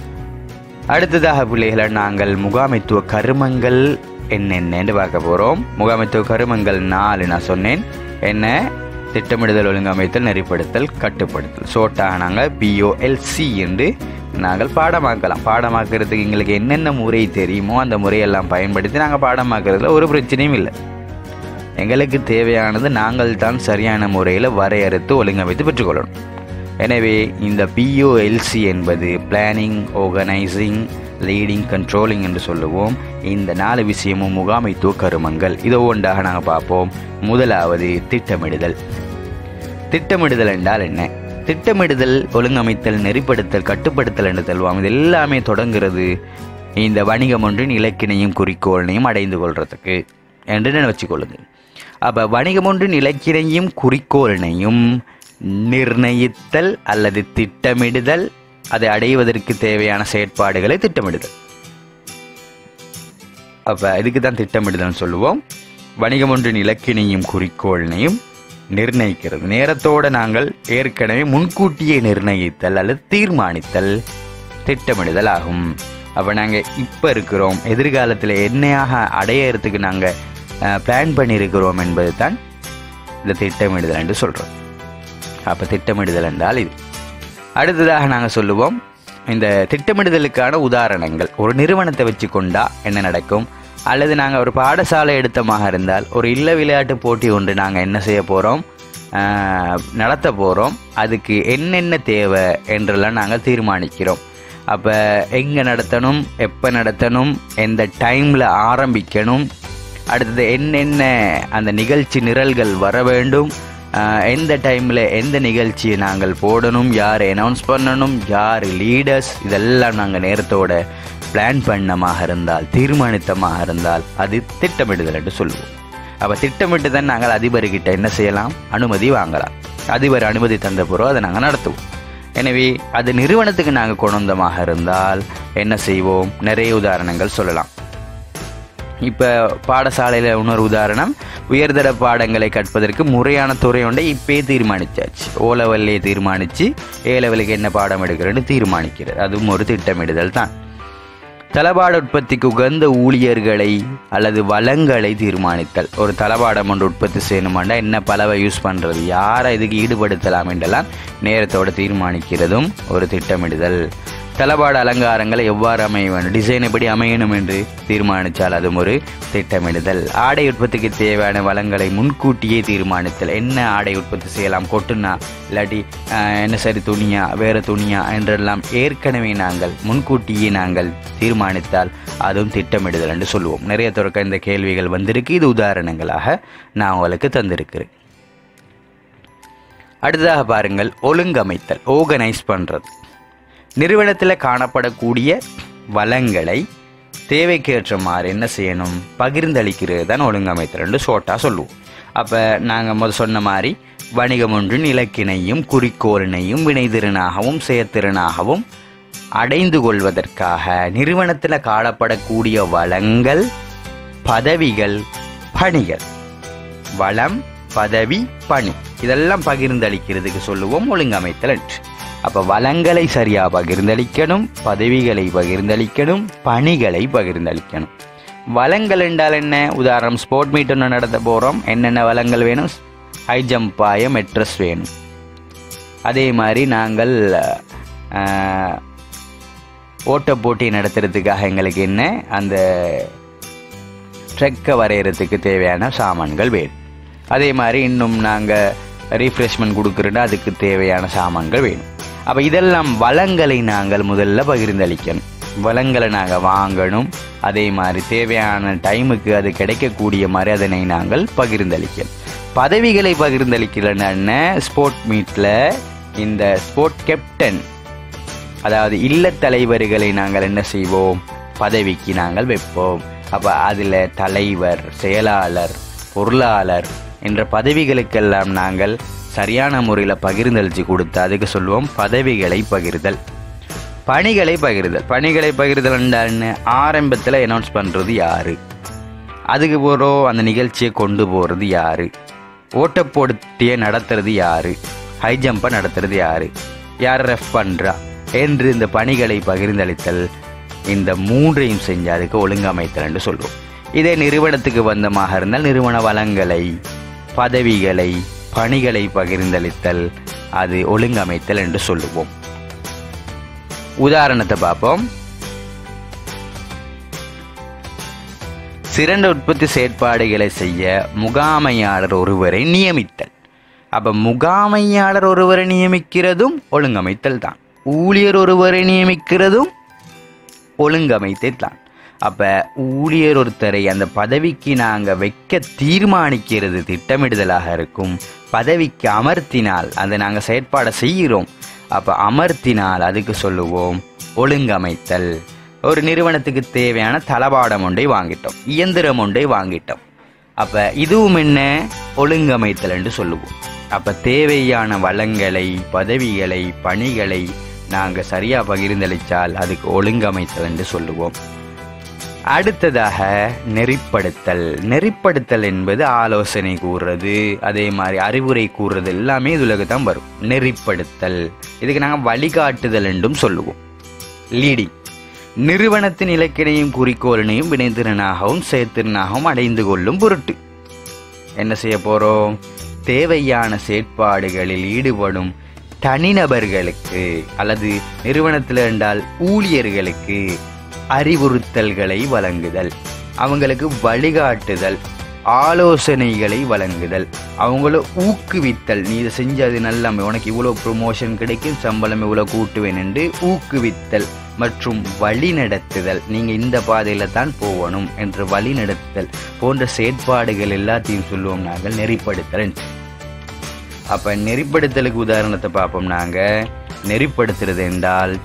அடுத்ததாக பிள்ளைகளை நாங்கள் முகாமைத்துவ கருமங்கள் என்னென்னு பார்க்க போகிறோம் முகாமைத்துவ கருமங்கள் நாலு நான் சொன்னேன் என்ன திட்டமிடுதல் ஒழுங்கமைத்தல் நெறிப்படுத்தல் கட்டுப்படுத்தல் சோட்டாக நாங்கள் பிஓஎல்சி என்று நாங்கள் பாடமாக்கலாம் பாடமாக்குறதுக்கு எங்களுக்கு என்னென்ன முறை தெரியுமோ அந்த முறையெல்லாம் பயன்படுத்தி நாங்கள் பாடமாக்குறதுல ஒரு பிரச்சனையும் இல்லை எங்களுக்கு தேவையானது நாங்கள் தான் சரியான முறையில் வரையறுத்து ஒழுங்கமைத்து பெற்றுக்கொள்ளணும் எனவே இந்த பிஓஎல்சி என்பது பிளானிங் ஆர்கனைசிங் லீடிங் கண்ட்ரோலிங் என்று சொல்லுவோம் இந்த நாலு விஷயமும் முகாமைத்துவ கருமங்கள் இதை ஒன்றாக நாங்கள் பார்ப்போம் முதலாவது திட்டமிடுதல் திட்டமிடுதல் என்றால் என்ன திட்டமிடுதல் ஒழுங்கமைத்தல் நெறிப்படுத்தல் கட்டுப்படுத்தல் என்று சொல்லுவோம் இது எல்லாமே தொடங்குறது இந்த வணிகம் ஒன்றின் இலக்கினையும் குறிக்கோளையும் அடைந்து கொள்றதுக்கு என்று நினைச்சு கொள்ளுங்கள் அப்போ வணிகம் ஒன்றின் இலக்கினையும் குறிக்கோளினையும் நிர்ணயித்தல் அல்லது திட்டமிடுதல் அதை அடைவதற்கு தேவையான செயற்பாடுகளை திட்டமிடுதல் அப்போ இதுக்கு தான் திட்டமிடுதல்னு சொல்லுவோம் வணிகம் ஒன்றின் இலக்கினையும் குறிக்கோளினையும் நிர்ணயிக்கிறது நேரத்தோடு நாங்கள் ஏற்கனவே முன்கூட்டியே நிர்ணயித்தல் அல்லது தீர்மானித்தல் திட்டமிடுதல் ஆகும் அப்போ நாங்கள் இப்போ இருக்கிறோம் எதிர்காலத்தில் என்னையாக அடையறதுக்கு நாங்கள் பிளான் பண்ணியிருக்கிறோம் என்பது தான் இந்த திட்டமிடுதல் என்று சொல்கிறோம் அப்போ திட்டமிடுதல் என்றால் இது அடுத்ததாக நாங்கள் சொல்லுவோம் இந்த திட்டமிடுதலுக்கான உதாரணங்கள் ஒரு நிறுவனத்தை வச்சு கொண்டா என்ன நடக்கும் அல்லது நாங்கள் ஒரு பாடசாலை எடுத்தமாக இருந்தால் ஒரு இல்ல விளையாட்டு போட்டி ஒன்று நாங்கள் என்ன செய்ய போகிறோம் நடத்த போகிறோம் அதுக்கு என்னென்ன தேவை என்றெல்லாம் நாங்கள் தீர்மானிக்கிறோம் அப்போ எங்கே நடத்தணும் எப்போ நடத்தணும் எந்த டைமில் ஆரம்பிக்கணும் அடுத்தது என்னென்ன அந்த நிகழ்ச்சி நிரல்கள் வர வேண்டும் ஆஹ் எந்த டைமில் எந்த நிகழ்ச்சியை நாங்கள் போடணும் யார் அனௌன்ஸ் பண்ணணும் யார் லீடர்ஸ் இதெல்லாம் நாங்கள் நேரத்தோட பிளான் பண்ணமாக இருந்தால் தீர்மானித்தமாக இருந்தால் அது திட்டமிடுதல் என்று சொல்லுவோம் அப்போ திட்டமிட்டு தான் நாங்கள் அதிபர்கிட்ட என்ன செய்யலாம் அனுமதி வாங்கலாம் அதிபர் அனுமதி தந்த பிறகு அதை நாங்கள் நடத்துவோம் எனவே அது நிறுவனத்துக்கு நாங்கள் கொண்டு வந்தமாக இருந்தால் என்ன செய்வோம் நிறைய உதாரணங்கள் சொல்லலாம் இப்போ பாடசாலையில் இன்னொரு உதாரணம் உயர்தர பாடங்களை கற்பதற்கு முறையான துறை ஒன்றை இப்பயே தீர்மானிச்சாச்சு ஓ லெவல்லே தீர்மானித்து ஏ லெவலுக்கு என்ன பாடம் எடுக்கிறேன்னு தீர்மானிக்கிறது அதுவும் ஒரு திட்டமிடுதல் தான் தளபாட உற்பத்திக்கு உகந்த ஊழியர்களை அல்லது வளங்களை தீர்மானித்தல் ஒரு தளபாடம் ஒன்று உற்பத்தி செய்யணுமாண்டா என்ன பலவை யூஸ் பண்ணுறது யாரை இதுக்கு ஈடுபடுத்தலாம் என்றெல்லாம் நேரத்தோட தீர்மானிக்கிறதும் ஒரு திட்டமிடுதல் தளபாட அலங்காரங்களை எவ்வாறு அமைய வேண்டும் டிசைன் எப்படி அமையணும் என்று தீர்மானித்தால் அதுவும் ஒரு திட்டமிடுதல் ஆடை உற்பத்திக்கு தேவையான வளங்களை முன்கூட்டியே தீர்மானித்தல் என்ன ஆடை உற்பத்தி செய்யலாம் கொட்டுனா இல்லாட்டி ஆஹ், என்ன சரி துணியா வேறு துணியா என்றெல்லாம் ஏற்கனவே நாங்கள் முன்கூட்டியே நாங்கள் தீர்மானித்தால் அதுவும் திட்டமிடுதல் என்று சொல்லுவோம் நிறைய துறக்க இந்த கேள்விகள் வந்திருக்கு இது உதாரணங்களாக நான் உங்களுக்கு தந்திருக்கிறேன் அடுத்ததாக பாருங்கள் ஒழுங்கமைத்தல் ஆர்கனைஸ் பண்ணுறது நிறுவனத்தில் காணப்படக்கூடிய வளங்களை தேவைக்கேற்ற மாதிரி என்ன செய்யணும் பகிர்ந்தளிக்கிறது தான் ஒழுங்கமைத்தல் என்று ஷோர்ட்டாக சொல்லுவோம் அப்போ நாங்கள் முதல் சொன்ன மாதிரி வணிகம் ஒன்றின் இலக்கினையும் குறிக்கோளினையும் வினைத்திறனாகவும் செயற்திறனாகவும் அடைந்து கொள்வதற்காக நிறுவனத்தில் காணப்படக்கூடிய வளங்கள் பதவிகள் பணிகள் வளம் பதவி பணி இதெல்லாம் பகிர்ந்தளிக்கிறதுக்கு சொல்லுவோம் ஒழுங்கமைத்தல் என்று அப்ப வளங்களை சரியா பகிர்ந்தளிக்கணும் பதவிகளை பகிர்ந்தளிக்கணும் பணிகளை பகிர்ந்தளிக்கணும் வளங்கள் என்றால் என்ன உதாரணம் ஸ்போர்ட் மீட் ஒன்று நடத்த போகிறோம் என்னென்ன வளங்கள் வேணும் ஹை ஜம்ப் பாய மெட்ரஸ் வேணும் அதே மாதிரி நாங்கள் ஆஹ், ஓட்டப் போட்டி நடத்துறதுக்காக எங்களுக்கு என்ன அந்த ட்ரெக்கை வரைகிறதுக்கு தேவையான சாமான்கள் வேணும் அதே மாதிரி இன்னும் நாங்கள் ரீஃப்ரெஷ்மெண்ட் கொடுக்குறோன்னா அதுக்கு தேவையான சாமான்கள் வேணும் அப்போ இதெல்லாம் வளங்களை நாங்கள் முதல்ல பகிர்ந்தளிக்கணும் வளங்களை நாங்கள் வாங்கணும் அதே மாதிரி தேவையான டைமுக்கு அது கிடைக்கக்கூடிய மாதிரி அதனை நாங்கள் பகிர்ந்தளிக்கணும் பதவிகளை பகிர்ந்தளிக்கலன்னா ஸ்போர்ட் மீட்டில் இந்த ஸ்போர்ட் கேப்டன் அதாவது இல்லத் தலைவர்களை நாங்கள் என்ன செய்வோம் பதவிக்கு நாங்கள் வைப்போம் அப்போ அதில் தலைவர் செயலாளர் பொருளாளர் என்ற பதவிகளுக்கெல்லாம் நாங்கள் சரியான முறையில் பகிர்ந்தளிச்சு கொடுத்து அதுக்கு சொல்லுவோம் பதவிகளை பகிர்தல் பணிகளை பகிர்தல் பணிகளை பகிர்தல் என்றால்னு ஆரம்பத்தில் அனௌன்ஸ் பண்ணுறது யாரு அதுக்கு போகிறோம் அந்த நிகழ்ச்சியை கொண்டு போகிறது யாரு ஓட்டப்போட்டியை நடத்துறது யாரு ஹை ஜம்பை நடத்துறது யாரு யார் ரெஃப் பண்ணுறா என்று இந்த பணிகளை பகிர்ந்தளித்தல் இந்த மூன்றையும் செஞ்சு அதுக்கு ஒழுங்கமைத்தல் என்று சொல்லுவோம் இதே நிறுவனத்துக்கு வந்தமாக இருந்தால் நிறுவன வளங்களை பதவிகளை பணிகளை பகிர்ந்தளித்தல் அது ஒழுங்கமைத்தல் என்று சொல்லுவோம் உதாரணத்தை பார்ப்போம் சிறந்த உற்பத்தி செயற்பாடுகளை செய்ய முகாமையாளர் ஒருவரை நியமித்தல் அப்ப முகாமையாளர் ஒருவரை நியமிக்கிறதும் ஒழுங்கமைத்தல் தான் ஊழியர் ஒருவரை நியமிக்கிறதும் ஒழுங்கமைத்தல் தான் அப்ப ஊழியர் ஒருத்தரை அந்த பதவிக்கு நாங்க வைக்க தீர்மானிக்கிறது திட்டமிடுதலாக இருக்கும் பதவிக்கு அமர்த்தினால் அதை நாங்க செயற்பாடை செய்கிறோம் அப்ப அமர்த்தினால் அதுக்கு சொல்லுவோம் ஒழுங்கமைத்தல் ஒரு நிறுவனத்துக்கு தேவையான தளபாடம் ஒன்றை வாங்கிட்டோம் இயந்திரம் ஒன்றை வாங்கிட்டோம் அப்ப இதுவும் என்ன ஒழுங்கமைத்தல் என்று சொல்லுவோம் அப்ப தேவையான வளங்களை பதவிகளை பணிகளை நாங்க சரியா பகிர்ந்தளித்தால் அதுக்கு ஒழுங்கமைத்தல் என்று சொல்லுவோம் அடுத்ததாக நெறிப்படுத்தல் நெறிப்படுத்தல் என்பது ஆலோசனை கூறுறது அதே மாதிரி அறிவுரை கூறுறது எல்லாமே இதுலக்கு தான் வரும் நெறிப்படுத்தல் இதுக்கு நாங்கள் வழிகாட்டுதல் என்றும் சொல்லுவோம் லீடிங் நிறுவனத்தின் இலக்கினையும் குறிக்கோளினையும் வினைத்திறனாகவும் செயற்திறனாகவும் அடைந்து கொள்ளும் பொருட்டு என்ன செய்ய போறோம் தேவையான செயற்பாடுகளில் ஈடுபடும் தனிநபர்களுக்கு அல்லது நிறுவனத்தில் என்றால் ஊழியர்களுக்கு அறிவுறுத்தல்களை வழங்குதல் அவங்களுக்கு வழிகாட்டுதல் ஆலோசனைகளை வழங்குதல் அவங்கள ஊக்குவித்தல் நீ இதை செஞ்சு அது நல்லா உனக்கு இவ்வளோ ப்ரொமோஷன் கிடைக்கும் சம்பளம் இவ்வளோ கூட்டுவேன் என்று ஊக்குவித்தல் மற்றும் வழிநடத்துதல் நீங்க இந்த பாதையில தான் போகணும் என்று வழிநடத்துதல் போன்ற செயற்பாடுகள் எல்லாத்தையும் சொல்லுவோம் நாங்கள் நெறிப்படுத்தல் என்று. அப்ப நெறிப்படுத்தலுக்கு உதாரணத்தை பார்ப்போம் நாங்க நெறிப்படுத்துறது என்றால்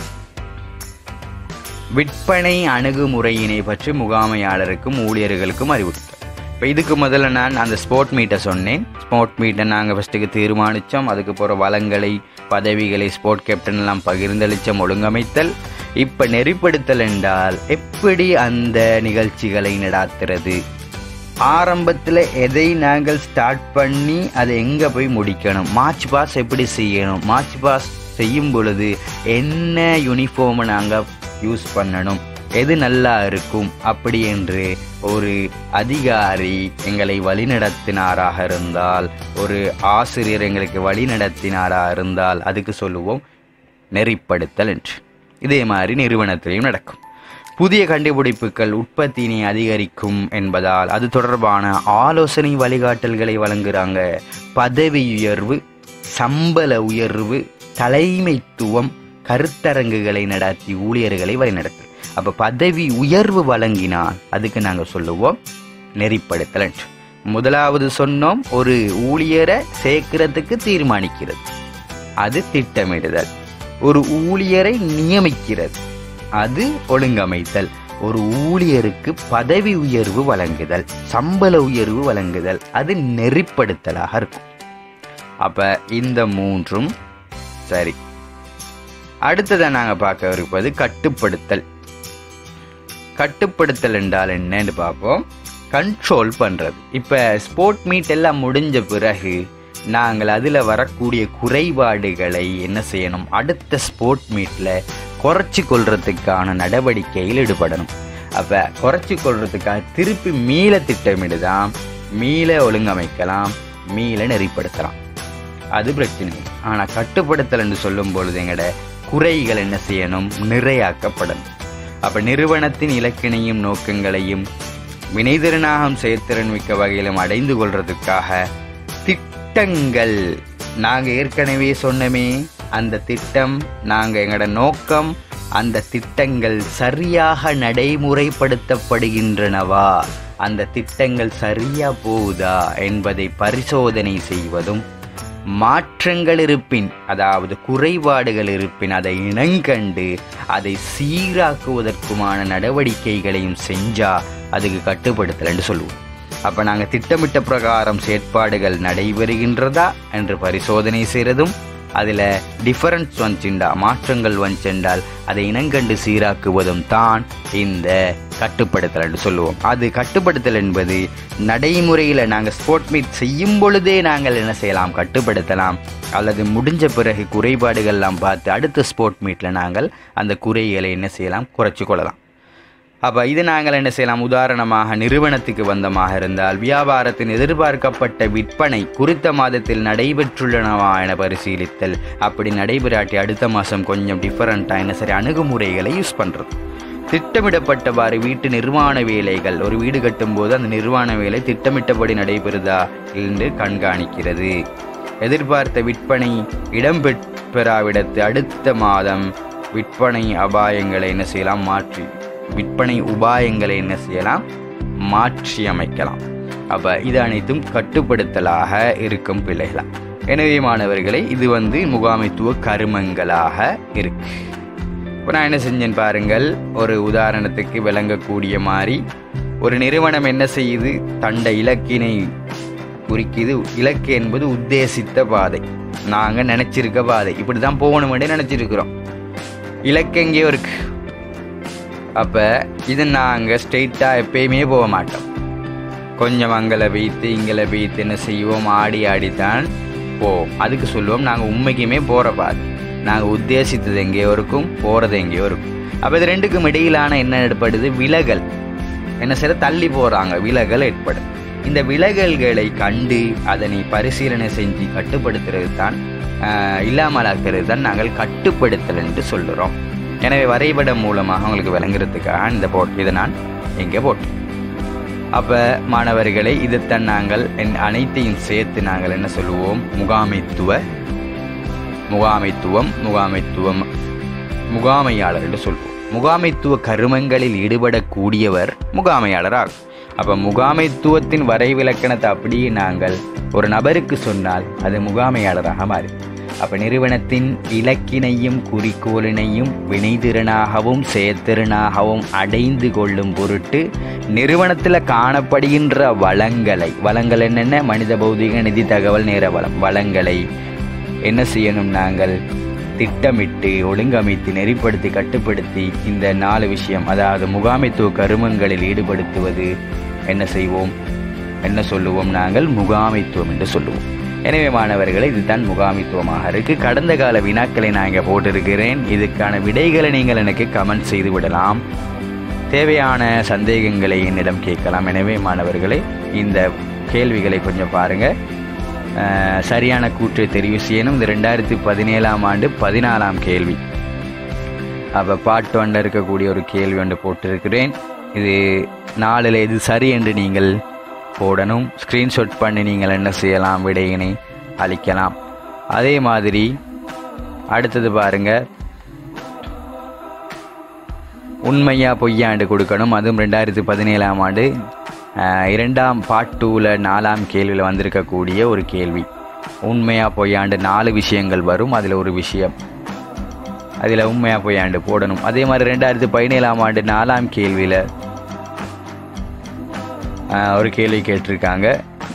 விற்பனை அணுகுமுறையினை பற்றி முகாமையாளருக்கும் ஊழியர்களுக்கும் அறிவுறுத்தல் இப்போ இதுக்கு முதல்ல நான் அந்த ஸ்போர்ட் மீட்டை சொன்னேன் ஸ்போர்ட் மீட்டை நாங்கள் ஃபஸ்ட்டுக்கு தீர்மானித்தோம் அதுக்கு போகிற வளங்களை பதவிகளை ஸ்போர்ட் கேப்டன் எல்லாம் பகிர்ந்தளிச்சம் ஒழுங்கமைத்தல் இப்போ நெறிப்படுத்தல் என்றால் எப்படி அந்த நிகழ்ச்சிகளை நடாத்துறது ஆரம்பத்தில் எதை நாங்கள் ஸ்டார்ட் பண்ணி அதை எங்கே போய் முடிக்கணும் மார்ச் பாஸ் எப்படி செய்யணும் மார்ச் பாஸ் செய்யும் பொழுது என்ன யூனிஃபார்மை நாங்கள் யூஸ் பண்ணணும் எது நல்லா இருக்கும் அப்படி என்று ஒரு அதிகாரி எங்களை வழிநடத்தினாராக இருந்தால் ஒரு ஆசிரியர் எங்களுக்கு வழிநடத்தினாராக இருந்தால் அதுக்கு சொல்லுவோம் நெறிப்படுத்தல் என்று இதே மாதிரி நிறுவனத்திலையும் நடக்கும் புதிய கண்டுபிடிப்புகள் உற்பத்தியினை அதிகரிக்கும் என்பதால் அது தொடர்பான ஆலோசனை வழிகாட்டல்களை வழங்குறாங்க பதவி உயர்வு சம்பள உயர்வு தலைமைத்துவம் கருத்தரங்குகளை நடத்தி ஊழியர்களை வழிநடத்து அப்ப பதவி உயர்வு வழங்கினால் அதுக்கு நாங்க சொல்லுவோம் நெறிப்படுத்தல் என்று முதலாவது சொன்னோம் ஒரு ஊழியரை சேர்க்கிறதுக்கு தீர்மானிக்கிறது அது திட்டமிடுதல் ஒரு ஊழியரை நியமிக்கிறது அது ஒழுங்கமைத்தல் ஒரு ஊழியருக்கு பதவி உயர்வு வழங்குதல் சம்பள உயர்வு வழங்குதல் அது நெறிப்படுத்தலாக இருக்கும் அப்ப இந்த மூன்றும் சரி அடுத்ததை நாங்க பார்க்க இருப்பது கட்டுப்படுத்தல் கட்டுப்படுத்தல் என்றால் என்னன்னு பார்ப்போம் கண்ட்ரோல் பண்றது இப்ப ஸ்போர்ட் மீட் எல்லாம் முடிஞ்ச பிறகு நாங்கள் அதில் வரக்கூடிய குறைபாடுகளை என்ன செய்யணும் அடுத்த ஸ்போர்ட் மீட்டில் குறைச்சி கொள்றதுக்கான நடவடிக்கையில் ஈடுபடணும் அப்போ குறைச்சி கொள்றதுக்காக திருப்பி மீள திட்டமிடுதான் மீள ஒழுங்கமைக்கலாம் மீள நெறிப்படுத்தலாம் அது பிரச்சனை ஆனால் கட்டுப்படுத்தல் என்று சொல்லும் பொழுது எங்கட குறைகள் என்ன செய்யணும் நிறையாக்கப்படணும் அப்போ நிறுவனத்தின் இலக்கினையும் நோக்கங்களையும் வினைதிறனாகும் செயற்திறன் மிக்க வகையிலும் அடைந்து கொள்றதுக்காக திட்டங்கள் நாங்க ஏற்கனவே சொன்னமே அந்த திட்டம் நாங்க எங்களோட நோக்கம் அந்த திட்டங்கள் சரியாக நடைமுறைப்படுத்தப்படுகின்றனவா அந்த திட்டங்கள் சரியா போகுதா என்பதை பரிசோதனை செய்வதும் மாற்றங்கள் இருப்பின் அதாவது குறைபாடுகள் இருப்பின் அதை இனங்கண்டு அதை சீராக்குவதற்குமான நடவடிக்கைகளையும் செஞ்சா அதுக்கு கட்டுப்படுத்தல் என்று சொல்லுவோம் அப்ப நாங்க திட்டமிட்ட பிரகாரம் செயற்பாடுகள் நடைபெறுகின்றதா என்று பரிசோதனை செய்யறதும் அதுல டிஃபரன்ஸ் வந்துச்சுண்டா மாற்றங்கள் வந்துச்சென்றால் அதை இனங்கண்டு சீராக்குவதும் தான் இந்த கட்டுப்படுத்தல் என்று சொல்லுவோம் அது கட்டுப்படுத்தல் என்பது நடைமுறையில் நாங்கள் ஸ்போர்ட் மீட் செய்யும் பொழுதே நாங்கள் என்ன செய்யலாம் கட்டுப்படுத்தலாம் அல்லது முடிஞ்ச பிறகு குறைபாடுகள்லாம் பார்த்து அடுத்த ஸ்போர்ட் மீட்டில் நாங்கள் அந்த குறைகளை என்ன செய்யலாம் குறைச்சி கொள்ளலாம் அப்போ இது நாங்கள் என்ன செய்யலாம் உதாரணமாக நிறுவனத்துக்கு வந்தமாக இருந்தால் வியாபாரத்தின் எதிர்பார்க்கப்பட்ட விற்பனை குறித்த மாதத்தில் நடைபெற்றுள்ளனவா என பரிசீலித்தல் அப்படி நடைபெறாட்டி அடுத்த மாதம் கொஞ்சம் டிஃபரெண்ட்டாக என்ன சரி அணுகுமுறைகளை யூஸ் பண்ணுறது திட்டமிடப்பட்டவாறு வீட்டு நிர்மாண வேலைகள் ஒரு வீடு கட்டும்போது அந்த நிர்மாண வேலை திட்டமிட்டபடி நடைபெறுதா என்று கண்காணிக்கிறது எதிர்பார்த்த விற்பனை இடம்பெறாவிடத்து அடுத்த மாதம் விற்பனை அபாயங்களை என்ன செய்யலாம் மாற்றி விற்பனை உபாயங்களை என்ன செய்யலாம் மாற்றி அமைக்கலாம் அப்ப இது அனைத்தும் கட்டுப்படுத்தலாக இருக்கும் பிள்ளைகளா எனவே மாணவர்களே இது வந்து முகாமைத்துவ கருமங்களாக இருக்கு இப்போ நான் என்ன செஞ்சேன் பாருங்கள் ஒரு உதாரணத்துக்கு விளங்கக்கூடிய மாதிரி ஒரு நிறுவனம் என்ன செய்யுது தண்ட இலக்கினை குறிக்குது இலக்கு என்பது உத்தேசித்த பாதை நாங்கள் நினைச்சிருக்க பாதை இப்படி தான் போகணும்னு நினைச்சிருக்கிறோம் இலக்கு எங்கேயோ இருக்கு அப்போ இது நாங்கள் ஸ்ட்ரெயிட்டாக எப்பயுமே போக மாட்டோம் கொஞ்சம் அங்கே வைத்து இங்கே வைத்து என்ன செய்வோம் ஆடி ஆடித்தான் போவோம் அதுக்கு சொல்லுவோம் நாங்கள் உண்மைக்குமே போகிற பாதை நாங்கள் உத்தேசித்தது எங்கேயோ இருக்கும் போகிறது எங்கேயோ இருக்கும் அப்போ இது ரெண்டுக்கும் இடையிலான என்ன ஏற்படுது விலகல் என்ன செய்ய தள்ளி போகிறாங்க விலகல் ஏற்படும் இந்த விலகல்களை கண்டு அதனை பரிசீலனை செஞ்சு கட்டுப்படுத்துறது தான் இல்லாமலாக்கிறது தான் நாங்கள் கட்டுப்படுத்தல் என்று சொல்லுறோம் எனவே வரைபடம் மூலமாக உங்களுக்கு விளங்குறதுக்காக இந்த போட் இதை நான் இங்கே போட்டேன் அப்போ மாணவர்களை இதைத்தான் நாங்கள் என் அனைத்தையும் சேர்த்து நாங்கள் என்ன சொல்லுவோம் முகாமைத்துவ முகாமைத்துவம் முகாமைத்துவம் முகாமையாளர் என்று சொல்வோம் முகாமைத்துவ கருமங்களில் ஈடுபடக்கூடியவர் முகாமையாளர் ஆகும் அப்போ முகாமைத்துவத்தின் வரைவிலக்கணத்தை அப்படியே நாங்கள் ஒரு நபருக்கு சொன்னால் அது முகாமையாளராக மாறி அப்போ நிறுவனத்தின் இலக்கினையும் குறிக்கோளினையும் வினைதிறனாகவும் செயற்திறனாகவும் அடைந்து கொள்ளும் பொருட்டு நிறுவனத்தில் காணப்படுகின்ற வளங்களை வளங்கள் என்னென்ன மனித பௌதிக நிதி தகவல் நேர வளம் வளங்களை என்ன செய்யணும் நாங்கள் திட்டமிட்டு ஒழுங்கமைத்து நெறிப்படுத்தி கட்டுப்படுத்தி இந்த நாலு விஷயம் அதாவது முகாமைத்துவ கருமங்களில் ஈடுபடுத்துவது என்ன செய்வோம் என்ன சொல்லுவோம் நாங்கள் முகாமைத்துவம் என்று சொல்லுவோம் எனவே மாணவர்களே இதுதான் முகாமித்துவமாக இருக்கு கடந்த கால வினாக்களை நான் இங்கே போட்டிருக்கிறேன் இதுக்கான விடைகளை நீங்கள் எனக்கு கமெண்ட் செய்து விடலாம் தேவையான சந்தேகங்களை என்னிடம் கேட்கலாம் எனவே மாணவர்களே இந்த கேள்விகளை கொஞ்சம் பாருங்க சரியான கூற்றை தெரிவு செய்யணும் இந்த ரெண்டாயிரத்தி பதினேழாம் ஆண்டு பதினாலாம் கேள்வி அப்போ பாட்டு ஒன்று இருக்கக்கூடிய ஒரு கேள்வி ஒன்று போட்டிருக்கிறேன் இது நாளில் இது சரி என்று நீங்கள் போடணும் ஸ்க்ரீன்ஷாட் பண்ணி நீங்கள் என்ன செய்யலாம் விடையினை அளிக்கலாம் அதே மாதிரி அடுத்தது பாருங்க உண்மையா பொய்யாண்டு கொடுக்கணும் அதுவும் ரெண்டாயிரத்தி பதினேழாம் ஆண்டு இரண்டாம் பார்ட் டூவில் நாலாம் கேள்வியில் வந்திருக்கக்கூடிய ஒரு கேள்வி உண்மையா பொய்யாண்டு நாலு விஷயங்கள் வரும் அதில் ஒரு விஷயம் அதில் உண்மையாக பொய்யாண்டு போடணும் அதே மாதிரி ரெண்டாயிரத்தி பதினேழாம் ஆண்டு நாலாம் கேள்வியில் ஒரு கேள்வி கேட்டிருக்காங்க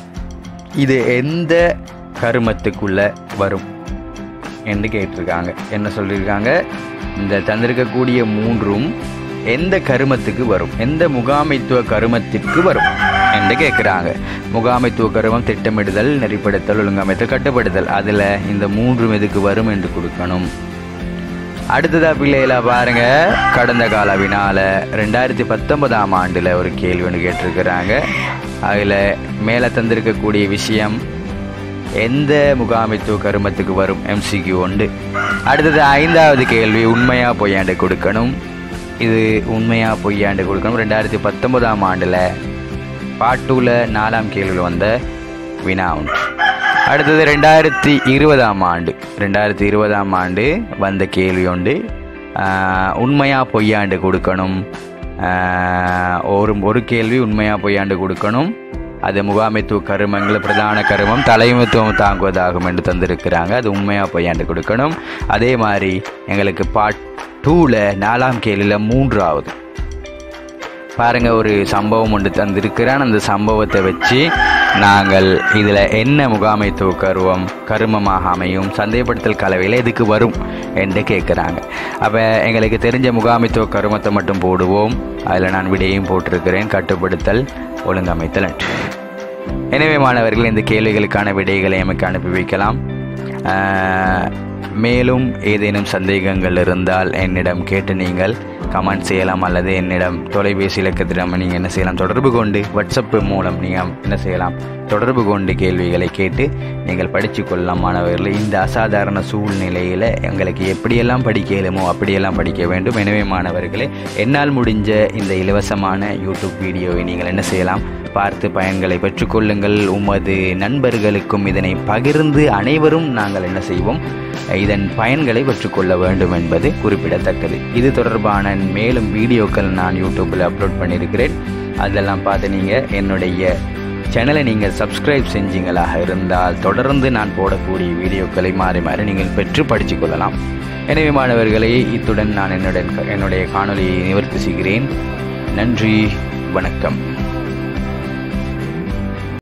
இது எந்த கருமத்துக்குள்ள வரும் என்று கேட்டிருக்காங்க என்ன சொல்லியிருக்காங்க இந்த தந்திருக்கக்கூடிய மூன்றும் எந்த கருமத்துக்கு வரும் எந்த முகாமைத்துவ கருமத்திற்கு வரும் என்று கேட்குறாங்க முகாமைத்துவ கருமம் திட்டமிடுதல் நெறிப்படுத்தல் ஒழுங்கமைத்தல் கட்டுப்படுத்தல் அதில் இந்த மூன்றும் எதுக்கு வரும் என்று கொடுக்கணும் அடுத்ததா பிள்ளைகள பாருங்க கடந்த கால வினால ரெண்டாயிரத்தி பத்தொன்பதாம் ஆண்டுல ஒரு கேள்வி ஒன்று கேட்டிருக்கிறாங்க அதில் மேலே தந்திருக்கக்கூடிய விஷயம் எந்த முகாமைத்துவ கருமத்துக்கு வரும் எம்சிக்யூ உண்டு அடுத்தது ஐந்தாவது கேள்வி உண்மையா பொய்யாண்டு கொடுக்கணும் இது உண்மையா பொய்யாண்டு கொடுக்கணும் ரெண்டாயிரத்தி பத்தொன்பதாம் ஆண்டில் பாட்டூல நாலாம் கேள்வியில் வந்த வினா உண்டு அடுத்தது ரெண்டாயிரத்தி இருபதாம் ஆண்டு ரெண்டாயிரத்தி இருபதாம் ஆண்டு வந்த கேள்வி உண்டு ஆஹ், உண்மையா பொய்யாண்டு கொடுக்கணும் ஆஹ், ஒரு ஒரு கேள்வி உண்மையா பொய்யாண்டு கொடுக்கணும் அது முகாமைத்துவ கருமங்கள் பிரதான கருமம் தலைமைத்துவம் தாங்குவதாகும் என்று தந்திருக்கிறாங்க அது உண்மையா பொய்யாண்டு கொடுக்கணும் அதே மாதிரி எங்களுக்கு பார்ட் டூவில் நாலாம் கேள்வியில் மூன்றாவது பாருங்க ஒரு சம்பவம் ஒன்று தந்திருக்கிறான் அந்த சம்பவத்தை வச்சு நாங்கள் இதில் என்ன முகாமைத்துவ கருவம் கருமமாக அமையும் சந்தேகப்படுத்தல் கலவையில் எதுக்கு வரும் என்று கேட்குறாங்க அப்போ எங்களுக்கு தெரிஞ்ச முகாமைத்துவ கருமத்தை மட்டும் போடுவோம் அதில் நான் விடையும் போட்டிருக்கிறேன் கட்டுப்படுத்தல் ஒழுங்கமைத்தல் என்று எனவே மாணவர்கள் இந்த கேள்விகளுக்கான விடைகளை எமக்கு அனுப்பி வைக்கலாம் ஆஹ், மேலும் ஏதேனும் சந்தேகங்கள் இருந்தால் என்னிடம் கேட்டு நீங்கள் கமெண்ட் செய்யலாம் அல்லது என்னிடம் தொலைபேசி இலக்கத்திடம் நீங்கள் என்ன செய்யலாம் தொடர்பு கொண்டு வாட்ஸ்அப் மூலம் நீங்கள் என்ன செய்யலாம் தொடர்பு கொண்டு கேள்விகளை கேட்டு நீங்கள் படித்து கொள்ளலாம் மாணவர்களே இந்த அசாதாரண சூழ்நிலையில் எங்களுக்கு எப்படியெல்லாம் படிக்க இயலுமோ அப்படியெல்லாம் படிக்க வேண்டும் எனவே மாணவர்களே என்னால் முடிஞ்ச இந்த இலவசமான யூடியூப் வீடியோவை நீங்கள் என்ன செய்யலாம் பார்த்து பயன்களை பெற்றுக்கொள்ளுங்கள் உமது நண்பர்களுக்கும் இதனை பகிர்ந்து அனைவரும் நாங்கள் என்ன செய்வோம் இதன் பயன்களை பெற்றுக்கொள்ள வேண்டும் என்பது குறிப்பிடத்தக்கது இது தொடர்பான மேலும் வீடியோக்கள் நான் யூடியூப்பில் அப்லோட் பண்ணியிருக்கிறேன் அதெல்லாம் பார்த்து நீங்கள் என்னுடைய சேனலை நீங்கள் சப்ஸ்கிரைப் செஞ்சீங்களாக இருந்தால் தொடர்ந்து நான் போடக்கூடிய வீடியோக்களை மாறி மாறி நீங்கள் பெற்று படித்துக் கொள்ளலாம் எனவே மாணவர்களே இத்துடன் நான் என்னுடன் என்னுடைய காணொலியை நிவர்த்தி செய்கிறேன் நன்றி வணக்கம்